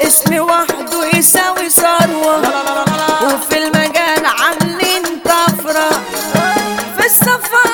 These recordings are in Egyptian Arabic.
اسم وحده يساوي ثروة وفي المجال عاملين طفرة في الصفا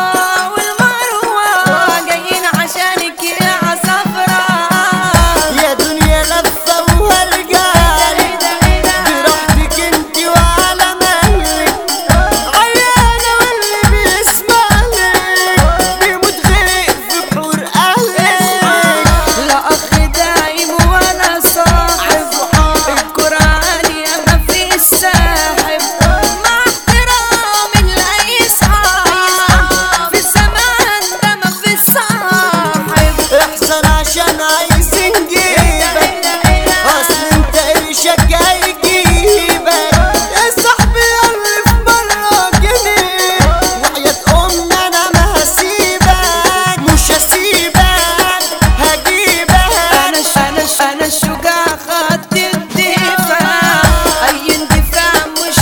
والمروة جايين عشانك يا عصفرة يا دنيا لفة وهرجعلك براحتك انت وعلى مهلك عيانة واللي بيسمعلك بيموت غرق في بحور أهلك لا أخ دايم ولا صاحب القرآن يا ما في الساحب مع احترامي لأي صاحب في الزمان ده ما في صاحب احسن عشان عايزين جيبك اصل انت قرشك هيجيبك يا صاحبي اللي في مرة جنيه وحياة امنا انا ما هسيبك مش هسيبك هجيبك أنا ش- أنا ش- أنا الشجاع خط الدفاع أي اندفاع مش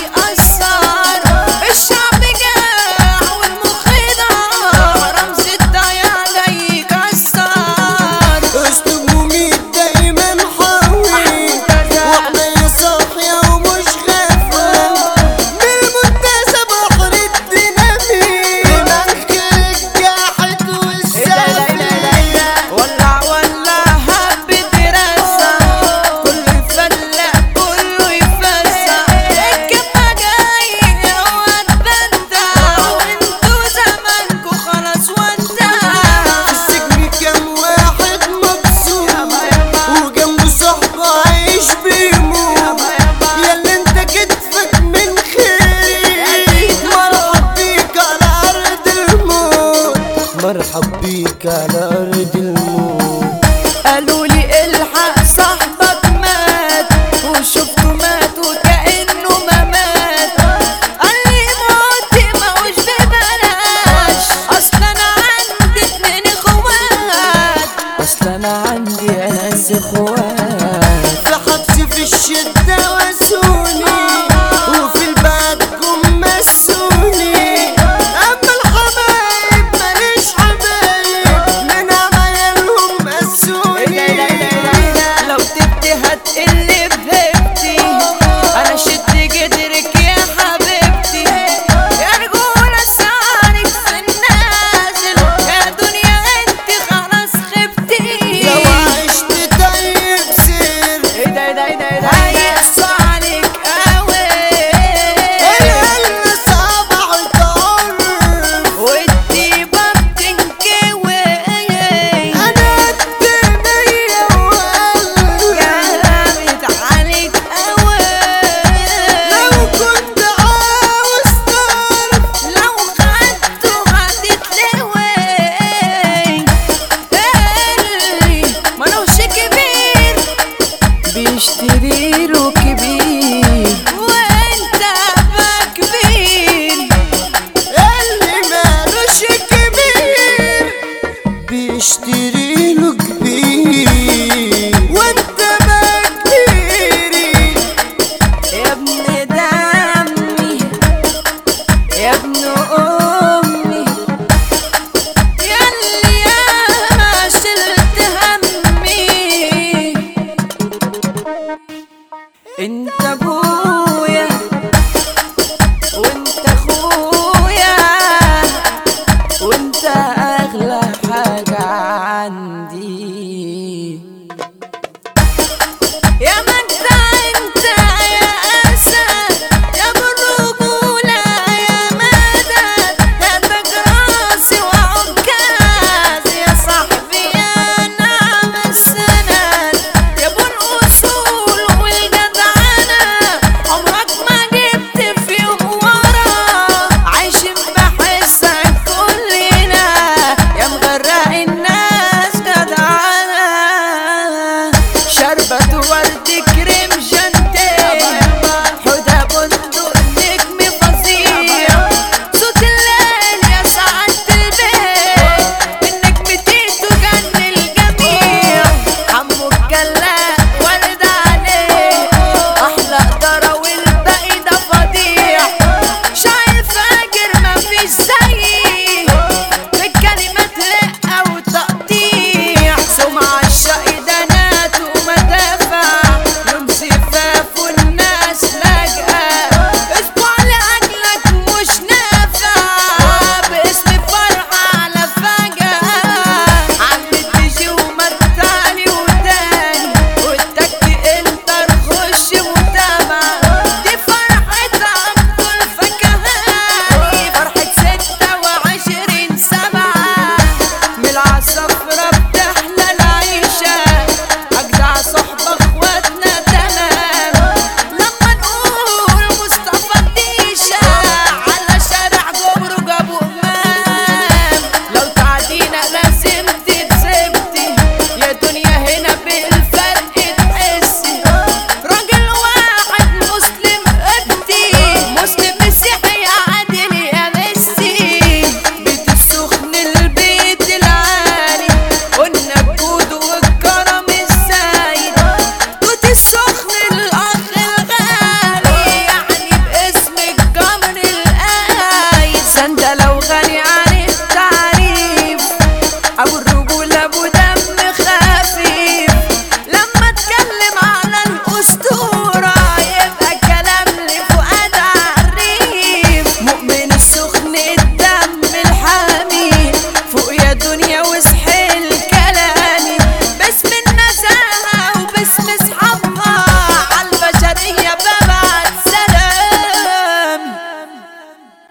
هيأثر الشعب جاع والمخ ضاع رمز الضياع جاي يكسر اسلوب مميت دايما حاوي وعينيا صاحية ومش غافلة بالمنتزه بحر الديناميت دماغك الجاحد والسافل ولع ولع هب دراسة كله يفلق كله يفسع الكبة جاية وهتبدع وانتوا زمانكوا خلاص ودع السجن كام واحد مبسوط وجنبه صحبه عايش بيموت ياللي انت كتفك من خير مرحب بيك على ارض الموت مرحب بيك على ارض الموت قالوا لي الحق صاحبك مات وشفته مات وكأنه ما مات قال لي موتي ماهوش ببلاش اصل انا عندي اتنين اخوات اصل انا عندي ناس اخوات في حبسي في الشدة وسوني وفي البعد جم مسوني أما الحبايب ماليش حبايب من عمايلهم مسوني لو تبتي هتقل بهبتي انا شد جدرك يا حبيبتي يا رجولة سعرك في النازل يا دنيا انت خلاص خبتي لو سندل